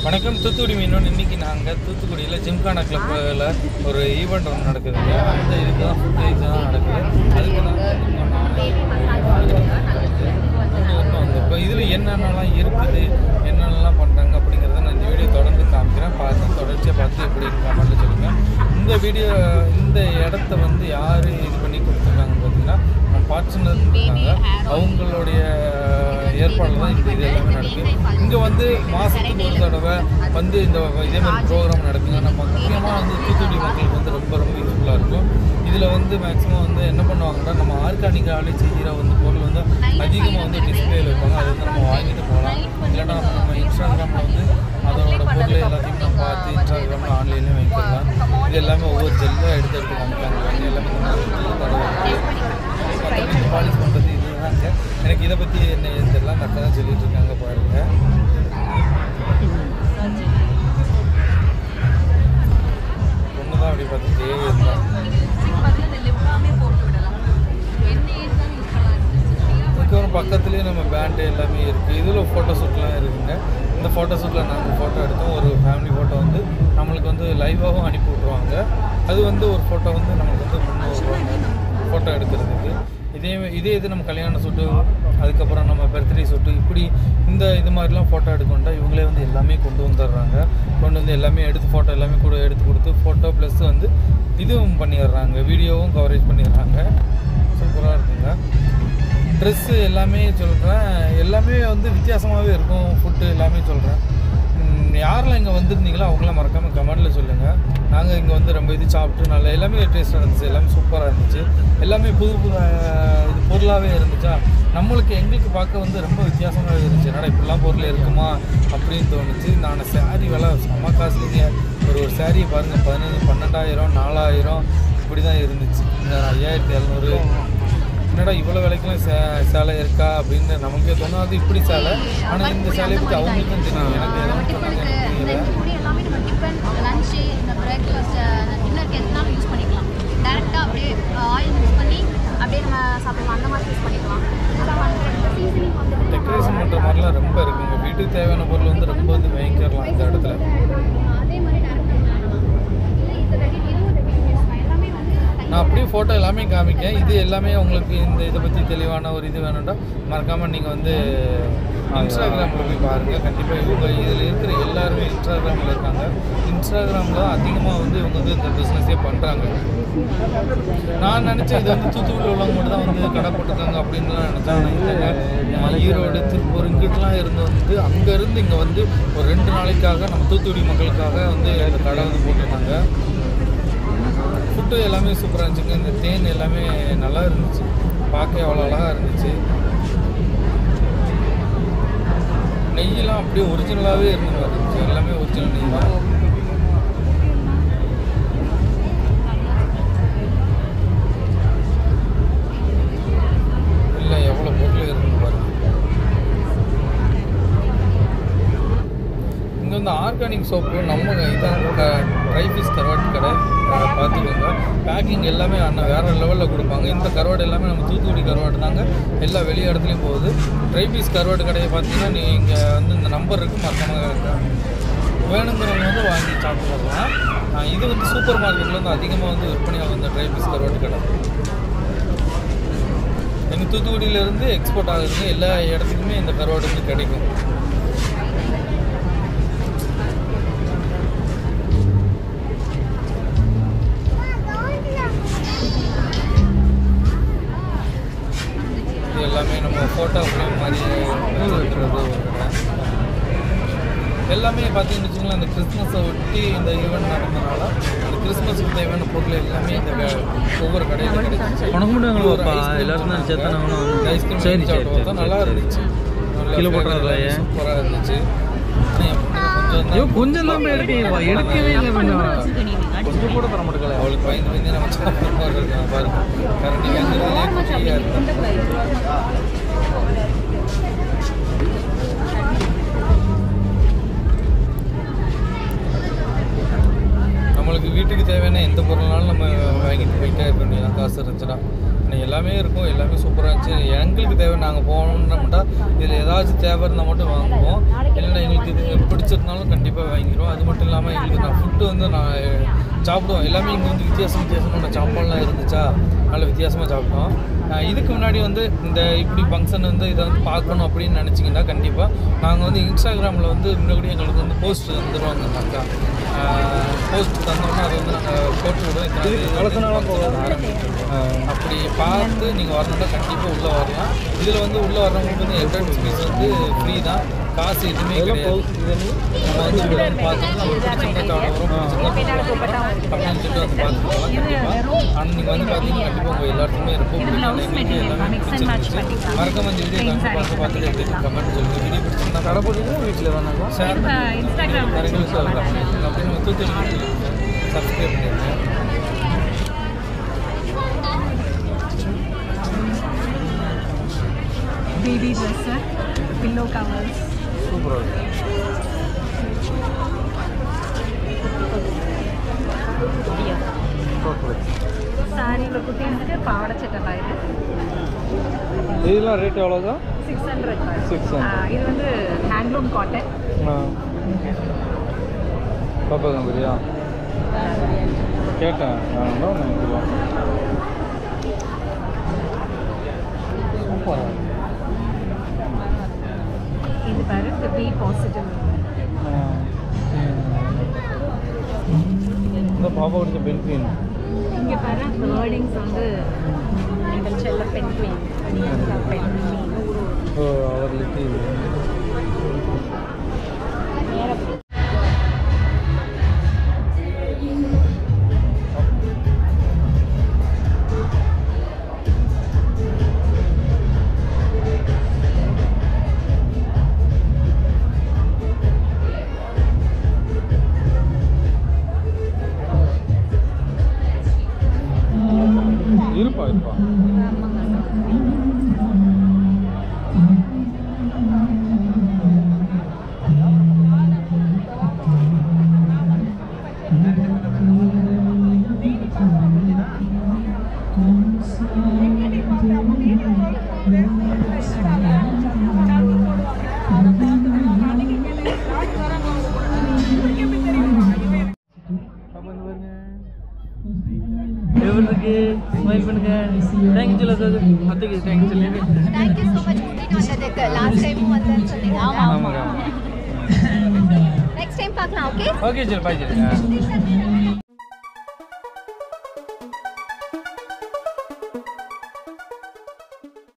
வணக்கம் தூத்துக்குடி மீனோன் இன்னைக்கு நாங்கள் தூத்துக்குடியில் ஜிம்கானா கிளப்பில் ஒரு ஈவெண்ட் ஒன்று நடக்குதுங்க அந்த இதுக்கு தான் ஃபுட் இது தான் நடக்குது அதுக்கு தான் இப்போ இதில் என்னென்னலாம் இருக்குது என்னென்னலாம் பண்ணுறாங்க அப்படிங்கிறத நான் இந்த வீடியோ தொடர்ந்து காமிக்கிறேன் பார்த்து தொடர்ச்சியாக பார்த்து எப்படி கமெண்ட்டில் சொல்லுங்கள் இந்த வீடியோ இந்த இடத்த வந்து யார் இது பண்ணி கொடுத்துருக்காங்கன்னு பார்த்தீங்கன்னா பார்ட்னர் இருக்காங்க அவங்களுடைய ஏற்பாடில் தான் இந்த இது எல்லாமே நடக்குது இங்கே வந்து மாதத்துக்கு ஒரு தடவை வந்து இந்த இதே மாதிரி ப்ரோக்ராம் நடக்குங்க நம்ம முக்கியமாக வந்து தூத்துக்குடி மக்களுக்கு வந்து ரொம்ப ரொம்ப யூஸ்ஃபுல்லாக இருக்கும் இதில் வந்து மேக்ஸிமம் வந்து என்ன பண்ணுவாங்கன்னா நம்ம ஆர்கானிக்காலே செய்கிற வந்து பொருள் வந்து அதிகமாக வந்து டிஸ்பிளேல வைப்பாங்க அதை வந்து நம்ம வாங்கிட்டு போகலாம் இல்லைன்னா நம்ம நம்ம இன்ஸ்டாகிராமில் வந்து அதோட பொருள் எல்லாத்தையும் நம்ம பார்த்து இன்ஸ்டாகிராமில் ஆன்லைன்லேயும் வாங்கிக்கலாம் இது எல்லாமே ஒவ்வொரு ஜெல்லாக எடுத்து எடுத்து காமிப்பாங்க இது எல்லாமே இந்த தடவை பாலிஷ் பண்ணுறது இதுதாங்க எனக்கு இதை பற்றி என்ன ஏதுன்னு தெரியல அந்த அக்கா தான் சொல்லிட்டு இருக்காங்க பாருங்க ஒன்று தான் அப்படி பார்த்துட்டே இருந்தேன் அதுக்கப்புறம் பக்கத்துலேயே நம்ம பேண்டு எல்லாமே இருக்குது இதில் ஃபோட்டோ ஷூட்லாம் இருக்குங்க இந்த ஃபோட்டோ ஷூட்டில் நாங்கள் ஃபோட்டோ எடுத்தோம் ஒரு ஃபேமிலி ஃபோட்டோ வந்து நம்மளுக்கு வந்து லைவாகவும் அனுப்பி விட்ருவாங்க அது வந்து ஒரு ஃபோட்டோ வந்து நம்மளுக்கு வந்து முந்நூறுவாங்க ஃபோட்டோ எடுக்கிறதுக்கு இதே இதே இது நம்ம கல்யாண ஷூட்டு அதுக்கப்புறம் நம்ம பர்த்டே ஷூட்டு இப்படி இந்த இது மாதிரிலாம் ஃபோட்டோ எடுக்கணுண்டா இவங்களே வந்து எல்லாமே கொண்டு வந்துடுறாங்க கொண்டு வந்து எல்லாமே எடுத்து ஃபோட்டோ எல்லாமே கூட எடுத்து கொடுத்து ஃபோட்டோ ப்ளஸ் வந்து இதுவும் பண்ணிடுறாங்க வீடியோவும் கவரேஜ் பண்ணிடுறாங்க சூப்பராக இருக்குங்க ட்ரெஸ்ஸு எல்லாமே சொல்கிறேன் எல்லாமே வந்து வித்தியாசமாகவே இருக்கும் ஃபுட்டு எல்லாமே சொல்கிறேன் யாரெல்லாம் இங்கே வந்திருந்தீங்களோ அவங்களாம் மறக்காமல் கமெண்டில் சொல்லுங்கள் நாங்கள் இங்கே வந்து ரொம்ப இது சாப்பிட்டு நல்லா எல்லாமே டேஸ்ட்டாக இருந்துச்சு எல்லாமே சூப்பராக இருந்துச்சு எல்லாமே புது புது அஹ், இது பொருளாகவே இருந்துச்சா நம்மளுக்கு எங்களுக்கு பார்க்க வந்து ரொம்ப வித்தியாசமாகவே இருந்துச்சு என்னடா இப்படிலாம் பொருள் இருக்குமா அப்படின்னு தோணுச்சு நான் சாரி விலை செம்ம காசுலிங்க ஒரு ஒரு சாரியை பாருங்கள் பதினஞ்சு பன்னெண்டாயிரம் நாலாயிரம் இப்படி தான் இருந்துச்சு இந்த ஐயாயிரத்தி எழுநூறு என்னடா இவ்வளோ விலைக்கெல்லாம் சே சேலை இருக்கா அப்படின்னு நமக்கே தோணும் அது இப்படி சேலை ஆனால் இந்த சேலையை பற்றி அவங்களுக்கும் தெரியும் எனக்கு எதுவும் சொன்னாங்க எனக்கு புரியல டெக்கரேஷன் பண்ணுற மாதிரிலாம் ரொம்ப இருக்குங்க வீட்டுக்கு தேவையான பொருள் வந்து ரொம்ப வந்து வாங்கிக்கிறலாம் இந்த இடத்துல நான் அப்படியே ஃபோட்டோ எல்லாமே காமிக்கேன் இது எல்லாமே உங்களுக்கு இந்த இதை பற்றி தெளிவான ஒரு இது வேணும்னா மறக்காமல் நீங்கள் வந்து இன்ஸ்டாகிராமில் போய் பாருங்கள் கண்டிப்பாக இவங்க இதில் இருக்கிற எல்லாருமே இன்ஸ்டாகிராமில் இருக்காங்க இன்ஸ்டாகிராமில் தான் அதிகமாக வந்து இவங்க வந்து இந்த பிஸ்னஸே பண்ணுறாங்க நான் நினச்சேன் இது வந்து தூத்துக்குடி உள்ளவங்க மட்டும் தான் வந்து கடை போட்டிருக்காங்க அப்படின்லாம் நினச்சேன் ஆனால் இல்லைங்க நம்ம ஈரோடு திருப்பூர் இங்கிட்டலாம் இருந்து வந்து அங்கேருந்து இங்கே வந்து ஒரு ரெண்டு நாளைக்காக நம்ம தூத்துக்குடி மக்களுக்காக வந்து இந்த கடை வந்து போட்டிருந்தாங்க ஃபுட்டு எல்லாமே சூப்பராக இருந்துச்சுங்க இந்த தேன் எல்லாமே நல்லா இருந்துச்சு பார்க்க அவ்வளோ அழகாக இருந்துச்சு நெய்யெல்லாம் அப்படியே ஒரிஜினலாகவே இருந்த மாதிரி இருந்துச்சு எல்லாமே ஒரிஜினல் நெய் தான் இல்லை எவ்வளோ பொருள் இருக்குன்னு பாருங்க இங்கே வந்து ஆர்கானிக் சோப்பு நம்ம இதான் ட்ரை ஃபிஷ் கருவாட்டு கடை அஹ் பார்த்துக்கோங்க பேக்கிங் எல்லாமே அண்ணன் வேறு லெவலில் கொடுப்பாங்க இந்த கருவாடு எல்லாமே நம்ம தூத்துக்குடி கருவாடு தாங்க எல்லா வெளி இடத்துலையும் போகுது ட்ரை ஃபிஷ் கருவாட்டு கடையை பார்த்தீங்கன்னா நீங்கள் வந்து இந்த நம்பர் இருக்குது மறக்காம வேணுங்கிறவங்க வந்து வாங்கி சாப்பிட்டு வரலாம் அஹ் இது வந்து சூப்பர் மார்க்கெட்டில் வந்து அதிகமாக வந்து விற்பனையாக இந்த ட்ரை ஃபிஷ் கருவாட்டு கடை எங்கள் தூத்துக்குடியிலேருந்து எக்ஸ்போர்ட் ஆகுதுங்க எல்லா இடத்துக்குமே இந்த கருவாடு வந்து கிடைக்கும் இது எல்லாமே நம்ம ஃபோட்டோ ஃப்ரேம் மாதிரி இருக்கிறது ஒரு கடை. எல்லாமே பார்த்தீங்கன்னு வச்சுக்கோங்களேன் அந்த கிறிஸ்மஸை ஒட்டி இந்த ஈவெண்ட் நடந்தனால அந்த கிறிஸ்மஸுக்கு தேவையான பொருள் எல்லாமே இந்த க- ஒவ்வொரு கடையில் கிடைக்கும் உனக்கு மட்டும் எங்களுக்குப்பா, எல்லாருக்கும் தான் சேர்த்து நாங்களும் வந்து- ஐஸ்கிரீம் சரி, சரி சரி, சரி, நல்லா சரி. இருந்துச்சு கீழே போட்டுறாதுல, ஏன்? சூப்பராக இருந்துச்சு ஆனா என் பொண்ணுக்கு கொஞ்சம் ஐயோ தான் கொஞ்சம் தான் போய் எடுக்கீங்கப்பா எடுக்கவே இல்லை கொஞ்சம் கொஞ்சம் கூட தர மாட்டேங்கல அவளுக்கு பயந்து பயந்து நம்ம சாப்பிட்ற மாதிரி இருக்கான் பாருங்க கரண்டி வாங்குறதுலே குட்டியாக இருக்கும் நம்மளுக்கு வீட்டுக்கு தேவையான எந்த பொருள்னாலும் நம்ம வாங்கிட்டு போயிட்டே இருக்க வேண்டியதான் காசு இருந்துச்சுன்னா ஆனால் எல்லாமே இருக்கும் எல்லாமே சூப்பராக இருந்துச்சு எங்களுக்கு தேவை நாங்கள் போகணும்னா மட்டும் இதில் ஏதாச்சும் தேவை இருந்தால் மட்டும் வாங்குவோம் இல்லைன்னா எங்களுக்கு இது பிடிச்ச இருந்தாலும் கண்டிப்பாக வாங்கிடுவோம் அது மட்டும் இல்லாமல் எங்களுக்கு நான் ஃபுட்டு வந்து நான் சாப்பிடுவோம் எல்லாமே இங்கே வந்து வித்தியாசம் வித்தியாசமான சாப்பாடுலாம் இருந்துச்சா நல்ல வித்தியாசமாக சாப்பிட்டோம் அஹ் இதுக்கு முன்னாடி வந்து இந்த இப்படி ஃபங்க்ஷன் வந்து இதை வந்து பார்க்கணும் அப்படின்னு நினச்சிங்கன்னா கண்டிப்பாக நாங்கள் வந்து இன்ஸ்டாகிராமில் வந்து முன்னாடி எங்களுக்கு வந்து போஸ்ட் வந்துடுவாங்க அக்கா போஸ்ட் தந்தோம்னா அதை வந்து நாங்கள் போட்டு விடுவோம் இத்தனை தேதி வழக்கு நாளாக போகாது. ஆரம்பிச்சிருக்கோம். அப்படி பார்த்து நீங்கள் வரணும்னா கண்டிப்பாக உள்ளே வரலாம் இதில் வந்து உள்ளே வர்றவங்களுக்கு வந்து என்ட்ரன்ஸ் ஃபீஸ் வந்து ஃப்ரீ தான் காசு எதுவுமே கிடையாது நம்ம வந்து உள்ள வந்து பார்த்துட்டு நமக்கு பிடிச்சிருந்தா சாப்பிட வரும் பிடிச்சிருந்தா அப்படின்னு சொல்லிட்டு வந்து பார்த்துக்கலாம் கண்டிப்பாக ஆனால் நீங்கள் வந்து பார்த்தீங்கன்னா கண்டிப்பாக உங்கள் எல்லாத்துக்குமே ரொம்ப பிடிக்கும் எங்களுக்கு எல்லாமே பிடிச்சிருந்துச்சு மறக்காம இந்த வீடியோ கண்டிப்பாக பார்த்து பார்த்துட்டு எப்படி கமெண்ட் சொல்லுங்கள் வீடியோ பிடிச்சிருந்தா கடை போட்டுட்டு வீட்டில் வேணாங்க ஷேர் Instagram ல நிறைய சொல்லலாம் அப்படின்னு தூத்துக்குடி சப்ஸ்கிரைப் பண்ணிடுங்க பேபி ட்ரெஸ்ஸு பில்லோ கவர்ஸ் சூப்பராக இருக்கும் சாரியில் குட்டீஸ்க்கு பாவாடை சட்டெல்லாம் இது இதெல்லாம் ரேட் எவ்வளோதான் சிக்ஸ் ஹண்ட்ரட் 600. இது வந்து ஹேண்ட்லூம் காட்டன் பாப்பா கம்பெனியா கேட்டேன் நான் நினைக்கலாம் சூப்பராக இது பாரு இந்த பி பாசிட்டிவ் இந்த பாப்பா கொடுத்த பென்குயின் இங்கே பாரு வேர்டிங்ஸ் வந்து எங்கள் செல்ல பெண் குயின் பெண் குயின் ஓ அவர் லிட்டி இருப்பா இருப்பா எப்படி இருக்கு ஸ்மைல் பண்ணுங்க தேங்க்யூ சொல்ல சார் அத்தைக்கு தேங்க்யூ சொல்லி தேங்க் யூ ஸோ மச் கூட்டிட்டு வந்ததுக்கு லாஸ்ட் டைமும் வந்தேன்னு சொன்னீங்க ஆமாங்க நெக்ஸ்ட் டைம் பார்க்கலாம் ஓகே ஓகே சரி பாய் சரி